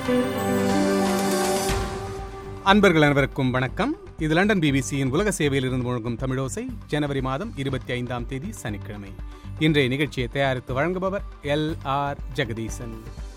அன்பர்கள் அனைவருக்கும் வணக்கம் இது லண்டன் பிபிசியின் உலக சேவையில் இருந்து முழங்கும் தமிழோசை ஜனவரி மாதம் இருபத்தி ஐந்தாம் தேதி சனிக்கிழமை இன்றைய நிகழ்ச்சியை தயாரித்து வழங்குபவர் எல் ஆர் ஜெகதீசன்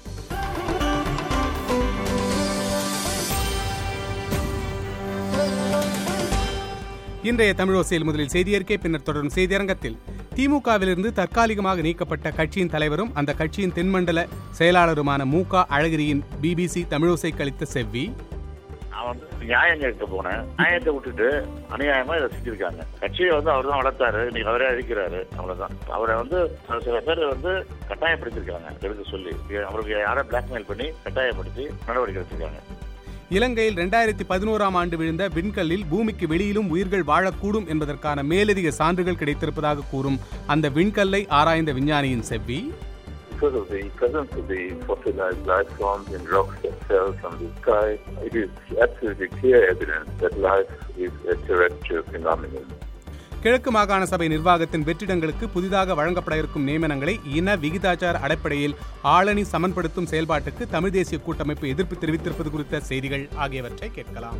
இன்றைய தமிழோசையில் முதலில் செய்தியறிக்கை பின்னர் தொடரும் செய்தியரங்கத்தில் திமுகவிலிருந்து தற்காலிகமாக நீக்கப்பட்ட கட்சியின் தலைவரும் அந்த கட்சியின் தென்மண்டல செயலாளருமான மு க அழகிரியின் பிபிசி தமிழோசைக்கு அளித்த செவ்வி நான் வந்து நியாயம் கேட்க போனேன் நியாயத்தை விட்டுட்டு அநியாயமா இதை செஞ்சிருக்காங்க கட்சியை வந்து அவர் தான் வளர்த்தாரு இன்னைக்கு அவரே அழிக்கிறாரு அவ்வளவுதான் அவரை வந்து சில பேர் வந்து கட்டாயப்படுத்திருக்காங்க எடுக்க சொல்லி அவருக்கு யாரை பிளாக்மெயில் பண்ணி கட்டாயப்படுத்தி நடவடிக்கை எடுத்திருக்காங்க இலங்கையில் இரண்டாயிரத்தி பதினோராம் ஆண்டு விழுந்த விண்கல்லில் பூமிக்கு வெளியிலும் உயிர்கள் வாழக்கூடும் என்பதற்கான மேலதிக சான்றுகள் கிடைத்திருப்பதாக கூறும் அந்த விண்கல்லை ஆராய்ந்த விஞ்ஞானியின் செவ்வி because of the presence of the fossilized life forms in rocks that fell from the sky, it is absolutely clear evidence that life is a terrestrial phenomenon. கிழக்கு மாகாண சபை நிர்வாகத்தின் வெற்றிடங்களுக்கு புதிதாக வழங்கப்பட இருக்கும் நியமனங்களை இன விகிதாச்சார அடிப்படையில் ஆளணி சமன்படுத்தும் செயல்பாட்டுக்கு தமிழ் தேசிய கூட்டமைப்பு எதிர்ப்பு தெரிவித்திருப்பது குறித்த செய்திகள் ஆகியவற்றை கேட்கலாம்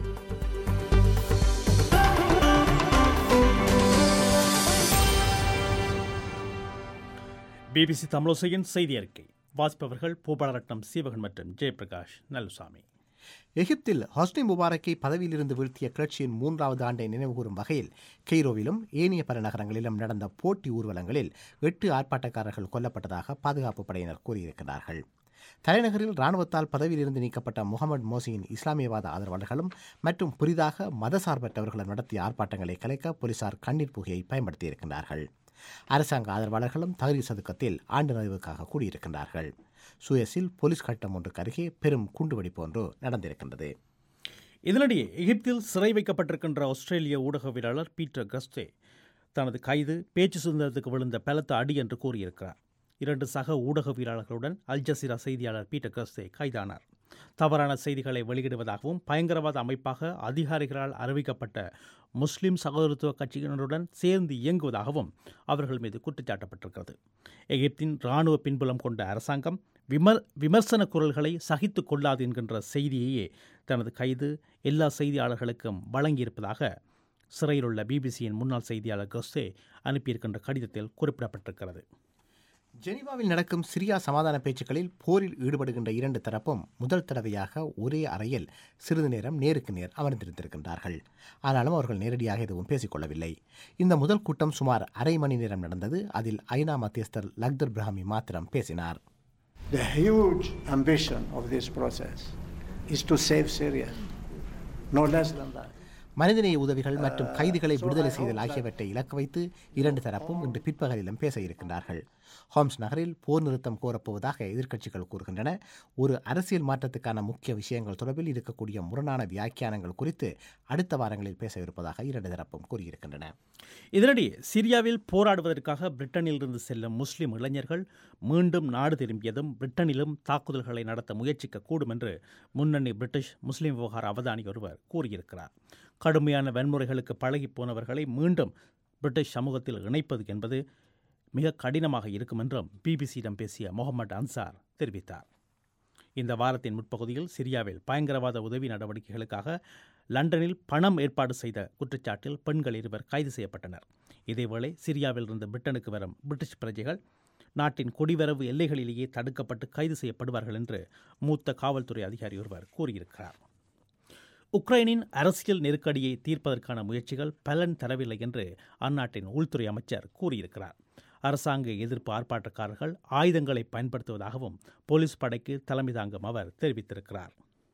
பிபிசி தமிழோசையின் செய்தி அறிக்கை வாசிப்பவர்கள் பூபாலரட்னம் சீவகன் மற்றும் ஜெயபிரகாஷ் நல்லுசாமி எகிப்தில் ஹொஸ்னி முபாரக்கை பதவியிலிருந்து வீழ்த்திய கிளர்ச்சியின் மூன்றாவது ஆண்டை நினைவுகூரும் வகையில் கெய்ரோவிலும் ஏனைய பல நகரங்களிலும் நடந்த போட்டி ஊர்வலங்களில் எட்டு ஆர்ப்பாட்டக்காரர்கள் கொல்லப்பட்டதாக பாதுகாப்பு படையினர் கூறியிருக்கிறார்கள் தலைநகரில் இராணுவத்தால் பதவியிலிருந்து நீக்கப்பட்ட முகமது மோசியின் இஸ்லாமியவாத ஆதரவாளர்களும் மற்றும் புதிதாக மதசார்பற்றவர்களும் நடத்திய ஆர்ப்பாட்டங்களை கலைக்க போலீசார் கண்ணீர் புகையை பயன்படுத்தியிருக்கிறார்கள் அரசாங்க ஆதரவாளர்களும் தகுதி சதுக்கத்தில் ஆண்டு நிறைவுக்காக கூடியிருக்கின்றார்கள் சுயஸில் போலீஸ் கட்டம் ஒன்றுக்கு அருகே பெரும் குண்டுவெடிப்பு ஒன்று நடந்திருக்கின்றது இதனிடையே எகிப்தில் சிறை வைக்கப்பட்டிருக்கின்ற ஆஸ்திரேலிய ஊடகவியலாளர் பீட்டர் கஸ்தே தனது கைது பேச்சு சுதந்திரத்துக்கு விழுந்த பலத்த அடி என்று கூறியிருக்கிறார் இரண்டு சக ஊடகவியலாளர்களுடன் அல் ஜசீரா செய்தியாளர் பீட்டர் கஸ்தே கைதானார் தவறான செய்திகளை வெளியிடுவதாகவும் பயங்கரவாத அமைப்பாக அதிகாரிகளால் அறிவிக்கப்பட்ட முஸ்லிம் சகோதரத்துவ கட்சியினருடன் சேர்ந்து இயங்குவதாகவும் அவர்கள் மீது குற்றச்சாட்டப்பட்டிருக்கிறது எகிப்தின் இராணுவ பின்புலம் கொண்ட அரசாங்கம் விமர் விமர்சன குரல்களை சகித்து கொள்ளாது என்கின்ற செய்தியையே தனது கைது எல்லா செய்தியாளர்களுக்கும் வழங்கியிருப்பதாக சிறையில் உள்ள பிபிசியின் முன்னாள் செய்தியாளர் கஸ்தே அனுப்பியிருக்கின்ற கடிதத்தில் குறிப்பிடப்பட்டிருக்கிறது ஜெனீவாவில் நடக்கும் சிரியா சமாதான பேச்சுக்களில் போரில் ஈடுபடுகின்ற இரண்டு தரப்பும் முதல் தடவையாக ஒரே அறையில் சிறிது நேரம் நேருக்கு நேர் அமர்ந்திருந்திருக்கின்றார்கள் ஆனாலும் அவர்கள் நேரடியாக எதுவும் பேசிக்கொள்ளவில்லை இந்த முதல் கூட்டம் சுமார் அரை மணி நேரம் நடந்தது அதில் ஐநா மத்தியஸ்தர் லக்தர் பிரஹாமி மாத்திரம் பேசினார் The huge ambition of this process is to save Syria, no less than that. மனிதநேய உதவிகள் மற்றும் கைதிகளை விடுதலை செய்தல் ஆகியவற்றை இலக்கு வைத்து இரண்டு தரப்பும் இன்று பிற்பகலிலும் பேச இருக்கின்றார்கள் ஹோம்ஸ் நகரில் போர் நிறுத்தம் கோரப்போவதாக எதிர்க்கட்சிகள் கூறுகின்றன ஒரு அரசியல் மாற்றத்துக்கான முக்கிய விஷயங்கள் தொடர்பில் இருக்கக்கூடிய முரணான வியாக்கியானங்கள் குறித்து அடுத்த வாரங்களில் பேச இருப்பதாக இரண்டு தரப்பும் கூறியிருக்கின்றன இதனிடையே சிரியாவில் போராடுவதற்காக பிரிட்டனிலிருந்து செல்லும் முஸ்லிம் இளைஞர்கள் மீண்டும் நாடு திரும்பியதும் பிரிட்டனிலும் தாக்குதல்களை நடத்த முயற்சிக்கக்கூடும் என்று முன்னணி பிரிட்டிஷ் முஸ்லிம் விவகார அவதானி ஒருவர் கூறியிருக்கிறார் கடுமையான வன்முறைகளுக்கு பழகி போனவர்களை மீண்டும் பிரிட்டிஷ் சமூகத்தில் இணைப்பது என்பது மிக கடினமாக இருக்கும் என்றும் பிபிசியிடம் பேசிய முகமது அன்சார் தெரிவித்தார் இந்த வாரத்தின் முற்பகுதியில் சிரியாவில் பயங்கரவாத உதவி நடவடிக்கைகளுக்காக லண்டனில் பணம் ஏற்பாடு செய்த குற்றச்சாட்டில் பெண்கள் இருவர் கைது செய்யப்பட்டனர் இதேவேளை சிரியாவில் இருந்து பிரிட்டனுக்கு வரும் பிரிட்டிஷ் பிரஜைகள் நாட்டின் குடிவரவு எல்லைகளிலேயே தடுக்கப்பட்டு கைது செய்யப்படுவார்கள் என்று மூத்த காவல்துறை அதிகாரி ஒருவர் கூறியிருக்கிறார் உக்ரைனின் அரசியல் நெருக்கடியை தீர்ப்பதற்கான முயற்சிகள் பலன் தரவில்லை என்று அந்நாட்டின் உள்துறை அமைச்சர் கூறியிருக்கிறார் அரசாங்க எதிர்ப்பு ஆர்ப்பாட்டக்காரர்கள் ஆயுதங்களை பயன்படுத்துவதாகவும் போலீஸ் படைக்கு தலைமை தாங்கும் அவர் தெரிவித்திருக்கிறார்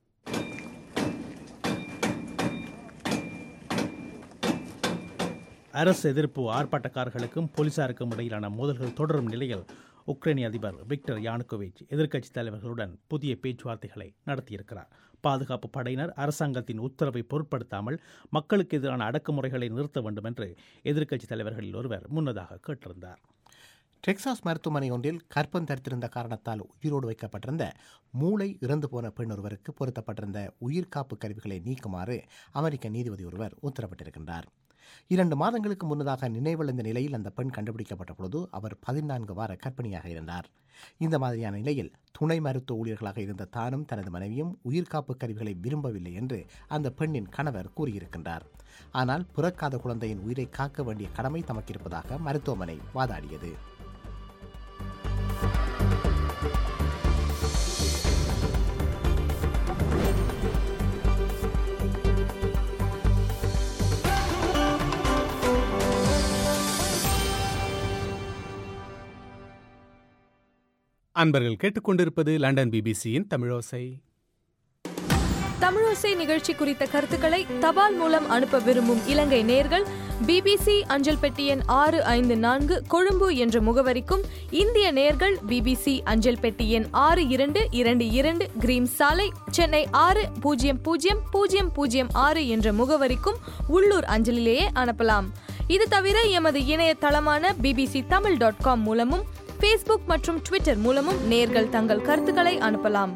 அரசு எதிர்ப்பு ஆர்ப்பாட்டக்காரர்களுக்கும் போலீசாருக்கும் இடையிலான மோதல்கள் தொடரும் நிலையில் உக்ரைனிய அதிபர் விக்டர் யானுகோவிச் எதிர்க்கட்சித் தலைவர்களுடன் புதிய பேச்சுவார்த்தைகளை நடத்தியிருக்கிறார் பாதுகாப்பு படையினர் அரசாங்கத்தின் உத்தரவை பொருட்படுத்தாமல் மக்களுக்கு எதிரான அடக்குமுறைகளை நிறுத்த வேண்டும் என்று எதிர்க்கட்சித் தலைவர்களில் ஒருவர் முன்னதாக கேட்டிருந்தார் டெக்சாஸ் மருத்துவமனை ஒன்றில் கற்பம் தரித்திருந்த காரணத்தால் உயிரோடு வைக்கப்பட்டிருந்த மூளை இறந்து போன பெண் ஒருவருக்கு பொருத்தப்பட்டிருந்த உயிர்காப்பு கருவிகளை நீக்குமாறு அமெரிக்க நீதிபதி ஒருவர் உத்தரவிட்டிருக்கின்றார் இரண்டு மாதங்களுக்கு முன்னதாக நினைவிழந்த நிலையில் அந்த பெண் கண்டுபிடிக்கப்பட்ட பொழுது அவர் பதினான்கு வார கர்ப்பிணியாக இருந்தார் இந்த மாதிரியான நிலையில் துணை மருத்துவ ஊழியர்களாக இருந்த தானும் தனது மனைவியும் உயிர்காப்பு கருவிகளை விரும்பவில்லை என்று அந்த பெண்ணின் கணவர் கூறியிருக்கின்றார் ஆனால் பிறக்காத குழந்தையின் உயிரை காக்க வேண்டிய கடமை தமக்கு இருப்பதாக மருத்துவமனை வாதாடியது அன்பர்கள் கேட்டுக்கொண்டிருப்பது லண்டன் பிபிசியின் தமிழோசை தமிழோசை நிகழ்ச்சி குறித்த கருத்துக்களை தபால் மூலம் அனுப்ப விரும்பும் இலங்கை நேர்கள் பிபிசி அஞ்சல் பெட்டி எண் ஆறு ஐந்து நான்கு கொழும்பு என்ற முகவரிக்கும் இந்திய நேர்கள் பிபிசி அஞ்சல் பெட்டி எண் ஆறு இரண்டு இரண்டு இரண்டு கிரீம் சாலை சென்னை ஆறு பூஜ்ஜியம் பூஜ்ஜியம் பூஜ்ஜியம் பூஜ்ஜியம் ஆறு என்ற முகவரிக்கும் உள்ளூர் அஞ்சலிலேயே அனுப்பலாம் இது தவிர எமது இணையதளமான பிபிசி தமிழ் டாட் காம் மூலமும் ஃபேஸ்புக் மற்றும் ட்விட்டர் மூலமும் நேர்கள் தங்கள் கருத்துக்களை அனுப்பலாம்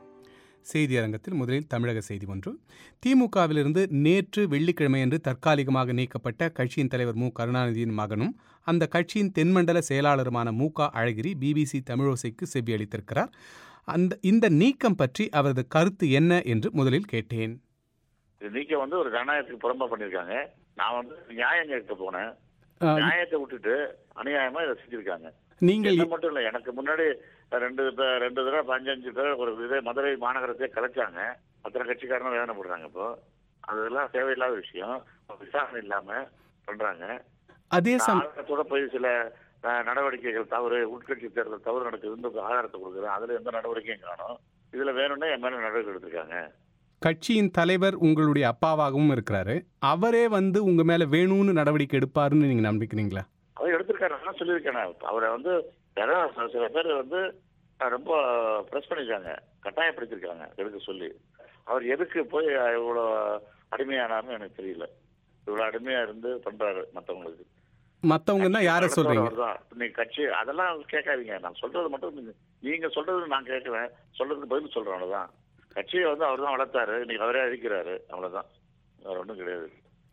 செய்தி அரங்கத்தில் முதலில் தமிழக செய்தி ஒன்று திமுகவிலிருந்து நேற்று வெள்ளிக்கிழமையன்று தற்காலிகமாக நீக்கப்பட்ட கட்சியின் தலைவர் மு கருணாநிதியின் மகனும் அந்த கட்சியின் தென்மண்டல செயலாளருமான மு க அழகிரி பிபிசி தமிழோசைக்கு செவ்வியளித்திருக்கிறார் அந்த இந்த நீக்கம் பற்றி அவரது கருத்து என்ன என்று முதலில் கேட்டேன் இது நீக்க வந்து ஒரு ஜனநாயகத்துக்கு புறம்பா பண்ணிருக்காங்க நான் வந்து நியாயம் கேட்க போனேன் அஹ், நியாயத்தை விட்டுட்டு அநியாயமா இதை செஞ்சிருக்காங்க நீங்கள் என்ன மட்டும் இல்ல எனக்கு முன்னாடி ரெண்டு பே- ரெண்டு தடவை பஞ்சஞ்சு பேர் ஒரு இதே மதுரை மாநகரத்தையே கலைச்சாங்க அத்தனை கட்சிக்காரனும் வேதனை போடுறாங்க இப்போ அதெல்லாம் தேவையில்லாத விஷயம் விசாரணை இல்லாம பண்றாங்க அதே சம் ஆதாரத்தோட போய் சில அஹ், நடவடிக்கைகள் தவறு உட்கட்சி தேர்தல் தவறு நடக்குதுன்னு ஆதாரத்தை கொடுக்குறேன் அதுல எந்த நடவடிக்கையும் காணும் இதுல வேணும்னா என் மேல நடவடிக்கை எடுத்திருக்காங்க கட்சியின் தலைவர் உங்களுடைய அப்பாவாகவும் இருக்கிறாரு அவரே வந்து உங்க மேல வேணும்னு நடவடிக்கை எடுப்பாருன்னு நீங்க நம்பிக்கிறீங்களா அவர் எடுத்திருக்காரு நான் சொல்லியிருக்கேன் அவரை வந்து யாரோ சில- சில பேர் வந்து அஹ், ரொம்ப ப்ரெஸ் பண்ணிருக்காங்க கட்டாயப்படுத்திருக்காங்க எடுக்க சொல்லி அவர் எதுக்கு போய் இவ்வளோ அடிமையானார்னு எனக்கு தெரியல இவ்வளோ அடிமையா இருந்து பண்றாரு மற்றவங்களுக்கு மத்தவங்கன்னா யாரை சொல்றீங்க நீங்க கட்சி அதெல்லாம் கேட்காதீங்க நான் சொல்றது மட்டும் நீங்க- நீங்க சொல்றது நான் கேட்கிறேன் சொல்றதுக்கு பதில் சொல்றேன் அவ்வளவுதான் கட்சியை வந்து அவர் தான் வளர்த்தாரு இன்னைக்கு அவரே அழிக்கிறாரு அவ்வளவுதான் வேற ஒன்றும் கிடையாது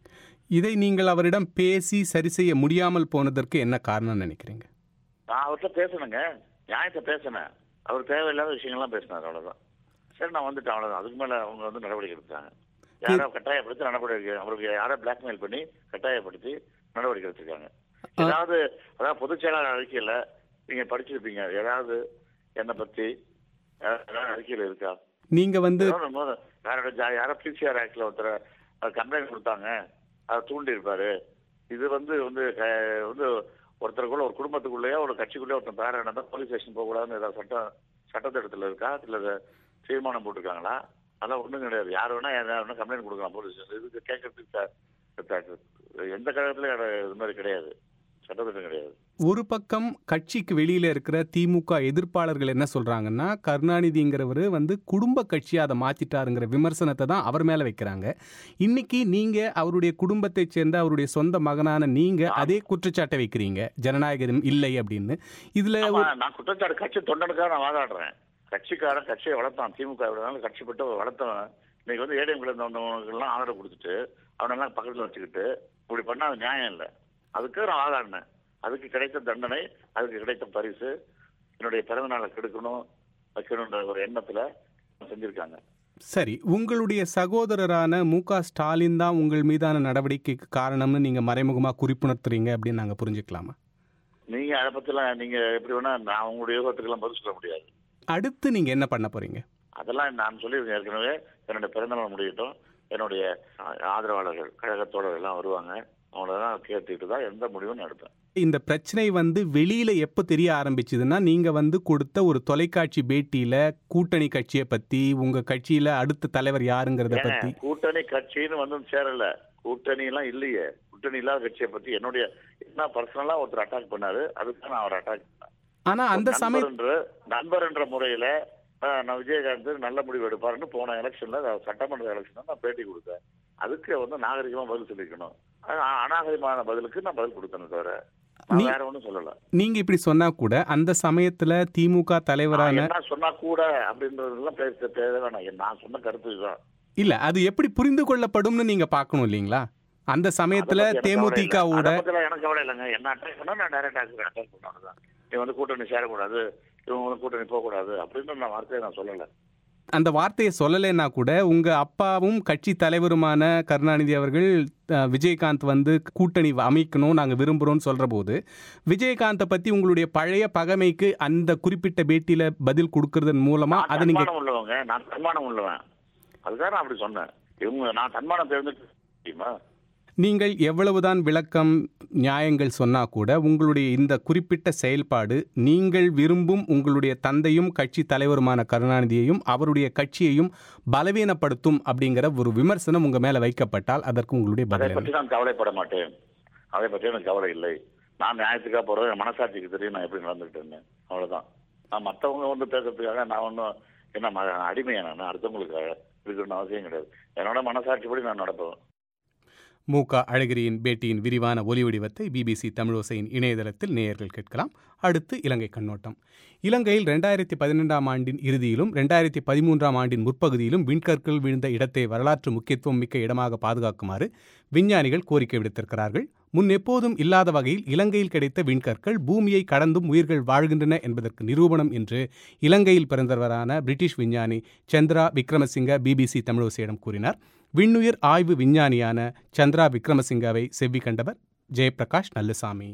இதை நீங்கள் அவரிடம் பேசி சரி செய்ய முடியாமல் போனதற்கு என்ன காரணம் நினைக்கிறீங்க நான் அவர்கிட்ட பேசணுங்க நியாயத்தை பேசினேன் அவர் தேவையில்லாத விஷயங்கள்லாம் பேசினார் அவ்வளவுதான் சரி நான் வந்துட்டேன் அவ்வளவுதான் அதுக்கு மேல அவங்க வந்து நடவடிக்கை எடுத்தாங்க யாரோ கட்டாயப்படுத்தி நடவடிக்கை அவருக்கு யாரோ பிளாக்மெயில் பண்ணி கட்டாயப்படுத்தி நடவடிக்கை எடுத்திருக்காங்க ஏதாவது அதாவது பொதுச் செயலாளர் அறிக்கையில நீங்க படிச்சிருப்பீங்க ஏதாவது என்னை பத்தி ஏதாவது அறிக்கையில இருக்கா நீங்க வந்து ஏதோ நம்ம யாரோட ஜா- யாரோ பிசிஆர் ஆக்ட்ல ஒருத்தர் கம்ப்ளைண்ட் கொடுத்தாங்க அதை தூண்டி இருப்பாரு இது வந்து வந்து க- வந்து ஒருத்தருக்குள்ள ஒரு குடும்பத்துக்குள்ளேயோ ஒரு கட்சிக்குள்ளேயோ ஒருத்தன் பேர நடந்தா போலீஸ் ஸ்டேஷன் போகக்கூடாதுன்னு ஏதாவது சட்டம் சட்டத்திட்டத்தில் இருக்கா இல்ல அது தீர்மானம் போட்டிருக்காங்களா அதெல்லாம் ஒண்ணும் கிடையாது யார் வேணா யார் வேணா கம்ப்ளைண்ட் கொடுக்கலாம் போலீஸ் ஸ்டேஷன் இதுக்கு கேட்கறதுக்கு த- த- எந்த கழகத்துலயும் இது மாதிரி கிடையாது சட்டத்திட்டம் கிடையாது ஒரு பக்கம் கட்சிக்கு வெளியில இருக்கிற திமுக எதிர்ப்பாளர்கள் என்ன சொல்றாங்கன்னா கருணாநிதிங்கிறவர் வந்து குடும்ப கட்சியை அதை மாத்திட்டாருங்கிற விமர்சனத்தை தான் அவர் மேல வைக்கிறாங்க இன்னைக்கு நீங்க அவருடைய குடும்பத்தைச் சேர்ந்த அவருடைய சொந்த மகனான நீங்க அதே குற்றச்சாட்டை வைக்கிறீங்க ஜனநாயகம் இல்லை அப்படின்னு இதுல ஆமா, ஒரு- நான் குற்றச்சாட்டு கட்சி தொண்டனுக்காக நான் வாதாடுறேன் கட்சிக்காரன் கட்சியை வளர்த்தான் திமுக விடனால கட்சிப்பட்டு வளர்த்தவன் இன்னைக்கு வந்து ஏடிஎம்ல இருந்தவங்களுக்கெல்லாம் ஆதரவு கொடுத்துட்டு அவனெல்லாம் பக்கத்துல வச்சுக்கிட்டு இப்படி பண்ணா அது நியாயம் இல்லை அதுக்கு நான் வாதாடினேன் அதுக்கு கிடைத்த தண்டனை அதுக்கு கிடைத்த பரிசு என்னுடைய பிறந்த நாளை கெடுக்கணும் வைக்கணுன்ற ஒரு எண்ணத்துல செஞ்சிருக்காங்க சரி உங்களுடைய சகோதரரான மு க ஸ்டாலின் தான் உங்கள் மீதான நடவடிக்கைக்கு காரணம்னு நீங்க மறைமுகமா குறிப்புணர்த்துறீங்க அப்படின்னு நாங்க புரிஞ்சுக்கலாமா நீங்க அதை பத்திலாம் நீங்க எப்படி வேணா நான் உங்களுடைய யோகத்துக்கெல்லாம் பதில் சொல்ல முடியாது அடுத்து நீங்க என்ன பண்ண போறீங்க அதெல்லாம் நான் சொல்லியிருக்கேன் ஏற்கனவே என்னுடைய பிறந்தநாள் முடியட்டும் என்னுடைய ஆ- ஆதரவாளர்கள் கழகத்தோட எல்லாம் வருவாங்க அவங்களெல்லாம் கேட்டுட்டு தான் எந்த முடிவும் நான் எடுப்பேன் இந்த பிரச்சனை வந்து வெளியில எப்போ தெரிய ஆரம்பிச்சதுன்னா நீங்க வந்து கொடுத்த ஒரு தொலைக்காட்சி பேட்டியில கூட்டணி கட்சியை பத்தி உங்க கட்சியில அடுத்த தலைவர் யாருங்கிறத ஏங்க, பத்தி கூட்டணி கட்சின்னு வந்து சேரல கூட்டணி எல்லாம் இல்லையே கூட்டணி இல்லாத கட்சியை பத்தி என்னுடைய என்ன பர்சனலா ஒருத்தர் அட்டாக் பண்ணாரு அதுக்கு நான் அவர் அட்டாக் பண்ணேன் ஆனா அந்த ஒரு சமய நண்பர் என்ற நண்பர் என்ற முறையில ஆ, நான் விஜயகாந்த் நல்ல முடிவு எடுப்பாருன்னு போன எலெக்ஷன்ல சட்டமன்ற எலெக்ஷன்ல நான் பேட்டி கொடுத்தேன் அதுக்கு வந்து நாகரிகமா பதில் சொல்லிக்கணும் ஆனா, அநாகரிகமான பதிலுக்கு நான் பதில் கொடுத்தேன் தவிர நான் நீ- வேற ஒண்ணும் சொல்லல நீங்க இப்படி சொன்னா கூட அந்த சமயத்துல திமுக தலைவரான நான் என்ன சொன்னா கூட அப்படின்றதெல்லாம் பேச தேவை வேணாம் நான் சொன்ன கருத்து இதுதான் இல்ல அது எப்படி புரிந்து கொள்ளப்படும்னு நீங்க பார்க்கணும் இல்லைங்களா அந்த சமயத்துல அதை பத்தி எனக்கு கவலை இல்லை. தேமுதிகவோட அதை பத்திலாம் எனக்கு கவலை இல்லைங்க என்ன அட்டாக் பண்ணா நான் டைரக்ட் அட்டாக் அட்டாக் பண்ணாதான் இவன் வந்து கூட்டணி சேரக்கூடாது இவங்க வந்து கூட்டணி போகக்கூடாது அப்படின்னு நான் வார்த்தையை நான் சொல்லலை அந்த வார்த்தையை சொல்லலைன்னா கூட உங்க அப்பாவும் கட்சி தலைவருமான கருணாநிதி அவர்கள் அஹ், விஜயகாந்த் வந்து கூட்டணி அமைக்கணும் நாங்க விரும்புறோம்னு சொல்ற போது விஜயகாந்தை பத்தி உங்களுடைய பழைய பகைமைக்கு அந்த குறிப்பிட்ட பேட்டியில பதில் கொடுக்கறதன் மூலமா நான் அதை நீங்க தன்மானம் உள்ளவங்க நான் தன்மானம் உள்ளவன் அதுதான் நான் அப்படி சொன்னேன் இவங்க நான் தன்மானம் தெரிஞ்சுட்டு தெரியுமா நீங்கள் எவ்வளவுதான் விளக்கம் நியாயங்கள் சொன்னா கூட உங்களுடைய இந்த குறிப்பிட்ட செயல்பாடு நீங்கள் விரும்பும் உங்களுடைய தந்தையும் கட்சி தலைவருமான கருணாநிதியையும் அவருடைய கட்சியையும் பலவீனப்படுத்தும் அப்படிங்கிற ஒரு விமர்சனம் உங்க மேல வைக்கப்பட்டால் அதற்கு உங்களுடைய அதை பதில் என்ன? பற்றி நான் கவலைப்பட மாட்டேன் அதை பற்றி எனக்கு கவலை இல்லை நான் நியாயத்துக்காக போறது என் மனசாட்சிக்கு தெரியும் நான் எப்படி நடந்துகிட்டு இருந்தேன் அவ்வளவுதான் நான் மற்றவங்க வந்து பேசுறதுக்காக நான் ஒன்றும் என்ன ம- அடிமையா நான் அடுத்தவங்களுக்காக இருக்கணும்னு அவசியம் கிடையாது என்னோட மனசாட்சிப்படி நான் நடப்பேன் மு க அழகிரியின் பேட்டியின் விரிவான ஒலி வடிவத்தை பிபிசி தமிழோசையின் இணையதளத்தில் நேயர்கள் கேட்கலாம் அடுத்து இலங்கை கண்ணோட்டம் இலங்கையில் ரெண்டாயிரத்தி பதினெண்டாம் ஆண்டின் இறுதியிலும் ரெண்டாயிரத்தி பதிமூன்றாம் ஆண்டின் முற்பகுதியிலும் விண்கற்கள் விழுந்த இடத்தை வரலாற்று முக்கியத்துவம் மிக்க இடமாக பாதுகாக்குமாறு விஞ்ஞானிகள் கோரிக்கை விடுத்திருக்கிறார்கள் முன் எப்போதும் இல்லாத வகையில் இலங்கையில் கிடைத்த விண்கற்கள் பூமியை கடந்தும் உயிர்கள் வாழ்கின்றன என்பதற்கு நிரூபணம் என்று இலங்கையில் பிறந்தவரான பிரிட்டிஷ் விஞ்ஞானி சந்திரா விக்ரமசிங்க பிபிசி தமிழோசையிடம் கூறினார் விண்ணுயிர் ஆய்வு விஞ்ஞானியான சந்திரா விக்ரமசிங்காவை செவ்வி கண்டவர் Jayaprakash Nallusamy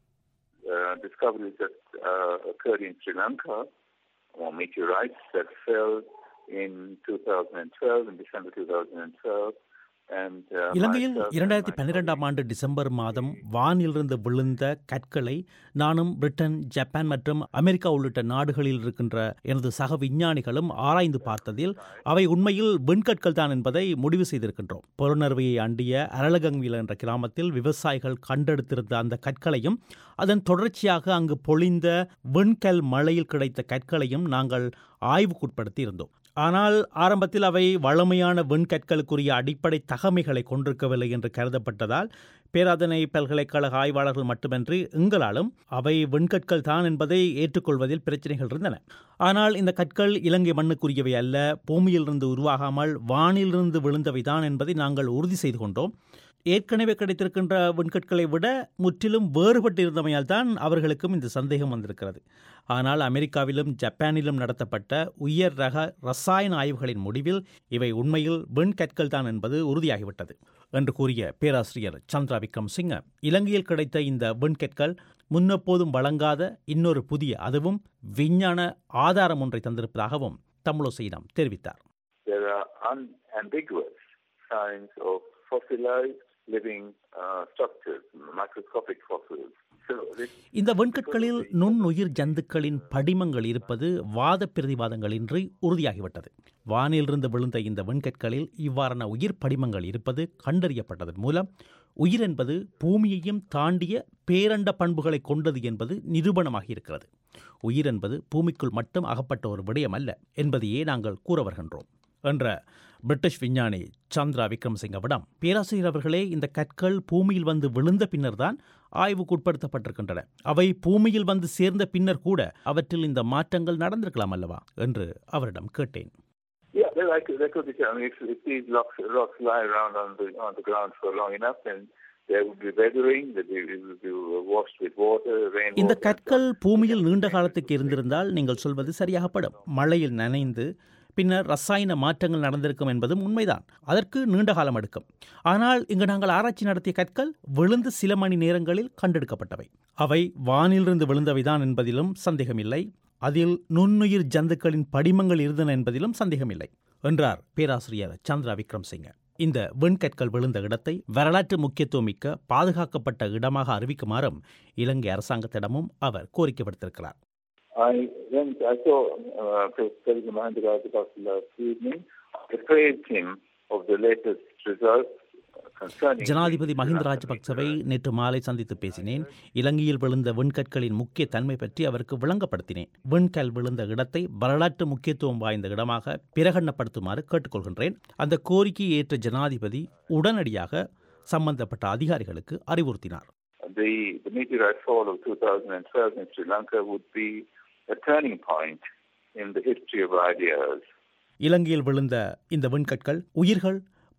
uh, discoveries that uh, occurred in Sri Lanka, or meteorites that fell in 2012, in December 2012. And, uh, இலங்கையில் myself and இரண்டாயிரத்தி my பன்னிரெண்டாம் ஆண்டு டிசம்பர் மாதம் வானிலிருந்து விழுந்த கற்களை நானும் பிரிட்டன் ஜப்பான் மற்றும் அமெரிக்கா உள்ளிட்ட நாடுகளில் இருக்கின்ற எனது சக விஞ்ஞானிகளும் ஆராய்ந்து பார்த்ததில் அவை உண்மையில் விண்கற்கள் தான் என்பதை முடிவு செய்திருக்கின்றோம் புலனறுவையை அண்டிய அரளகங்வில என்ற கிராமத்தில் விவசாயிகள் கண்டெடுத்திருந்த அந்த கற்களையும் அதன் தொடர்ச்சியாக அங்கு பொழிந்த விண்கல் மழையில் கிடைத்த கற்களையும் நாங்கள் ஆய்வுக்குட்படுத்தி இருந்தோம் ஆனால் ஆரம்பத்தில் அவை வளமையான விண்கற்களுக்குரிய அடிப்படை தகமைகளை கொண்டிருக்கவில்லை என்று கருதப்பட்டதால் பேராதனை பல்கலைக்கழக ஆய்வாளர்கள் மட்டுமின்றி எங்களாலும் அவை விண்கற்கள் தான் என்பதை ஏற்றுக்கொள்வதில் பிரச்சனைகள் இருந்தன ஆனால் இந்த கற்கள் இலங்கை மண்ணுக்குரியவை அல்ல பூமியிலிருந்து உருவாகாமல் வானிலிருந்து விழுந்தவை தான் என்பதை நாங்கள் உறுதி செய்து கொண்டோம் ஏற்கனவே கிடைத்திருக்கின்ற விண்கற்களை விட முற்றிலும் வேறுபட்டிருந்தமையால் தான் அவர்களுக்கும் இந்த சந்தேகம் வந்திருக்கிறது ஆனால் அமெரிக்காவிலும் ஜப்பானிலும் நடத்தப்பட்ட உயர் ரக ரசாயன ஆய்வுகளின் முடிவில் இவை உண்மையில் விண்கற்கள் தான் என்பது உறுதியாகிவிட்டது என்று கூறிய பேராசிரியர் சந்திரா விக்ரம் சிங்க இலங்கையில் கிடைத்த இந்த விண்கற்கள் முன்னெப்போதும் வழங்காத இன்னொரு புதிய அதுவும் விஞ்ஞான ஆதாரம் ஒன்றை தந்திருப்பதாகவும் தமிழோசையிடம் தெரிவித்தார் There are unambiguous signs of fossilized living uh, structures, microscopic fossils. So this இந்த விண்கற்களில் நுண்ணுயிர் ஜந்துக்களின் படிமங்கள் இருப்பது வாத பிரதிவாதங்களின்றி உறுதியாகிவிட்டது வானிலிருந்து விழுந்த இந்த விண்கற்களில் இவ்வாறான உயிர் படிமங்கள் இருப்பது கண்டறியப்பட்டதன் மூலம் உயிர் என்பது பூமியையும் தாண்டிய பேரண்ட பண்புகளை கொண்டது என்பது நிரூபணமாகி இருக்கிறது உயிர் என்பது பூமிக்குள் மட்டும் அகப்பட்ட ஒரு விடயம் அல்ல என்பதையே நாங்கள் கூற வருகின்றோம் என்ற பிரிட்டிஷ் விஞ்ஞானி சந்திரா விக்ரமசிங்கவிடம் பேராசிரியர் அவர்களே இந்த கற்கள் பூமியில் வந்து விழுந்த பின்னர்தான் ஆய்வுக்குட்படுத்தப்பட்டிருக்கின்றன அவை பூமியில் வந்து சேர்ந்த பின்னர் கூட அவற்றில் இந்த மாற்றங்கள் நடந்திருக்கலாம் அல்லவா என்று அவரிடம் கேட்டேன் Yeah, there, like, there could be. I mean, if, if these rocks, rocks lie around on the on the ground for long enough, then there would be weathering. That it would be washed with water, rainwater. இந்த கற்கள் பூமியில் நீண்ட காலத்துக்கு இருந்திருந்தால் நீங்கள் சொல்வது சரியாகப்படும் மழையில் நனைந்து பின்னர் ரசாயன மாற்றங்கள் நடந்திருக்கும் என்பதும் உண்மைதான் அதற்கு நீண்ட காலம் எடுக்கும் ஆனால் இங்கு நாங்கள் ஆராய்ச்சி நடத்திய கற்கள் விழுந்து சில மணி நேரங்களில் கண்டெடுக்கப்பட்டவை அவை வானிலிருந்து விழுந்தவைதான் என்பதிலும் சந்தேகமில்லை அதில் நுண்ணுயிர் ஜந்துக்களின் படிமங்கள் இருந்தன என்பதிலும் சந்தேகமில்லை என்றார் பேராசிரியர் சந்திரா விக்ரம் சிங்க இந்த விண்கற்கள் விழுந்த இடத்தை வரலாற்று முக்கியத்துவமிக்க பாதுகாக்கப்பட்ட இடமாக அறிவிக்குமாறும் இலங்கை அரசாங்கத்திடமும் அவர் கோரிக்கை விடுத்திருக்கிறார் I went. I saw uh, President Mahinda Rajapaksa last evening. I praised him of the latest results concerning. ஜனாதிபதி மஹிந்த ராஜபக்சவை நேற்று மாலை சந்தித்து பேசினேன் இலங்கையில் விழுந்த விண்கற்களின் முக்கிய தன்மை பற்றி அவருக்கு விளங்கப்படுத்தினேன் விண்கல் விழுந்த இடத்தை வரலாற்று முக்கியத்துவம் வாய்ந்த இடமாக பிரகடனப்படுத்துமாறு கேட்டுக்கொள்கின்றேன் அந்த கோரிக்கையை ஏற்ற ஜனாதிபதி உடனடியாக சம்பந்தப்பட்ட அதிகாரிகளுக்கு அறிவுறுத்தினார் the, the meteorite fall of 2012 in Sri Lanka would be a turning point in the history of ideas. இலங்கையில் விழுந்த இந்த விண்கற்கள் உயிர்கள்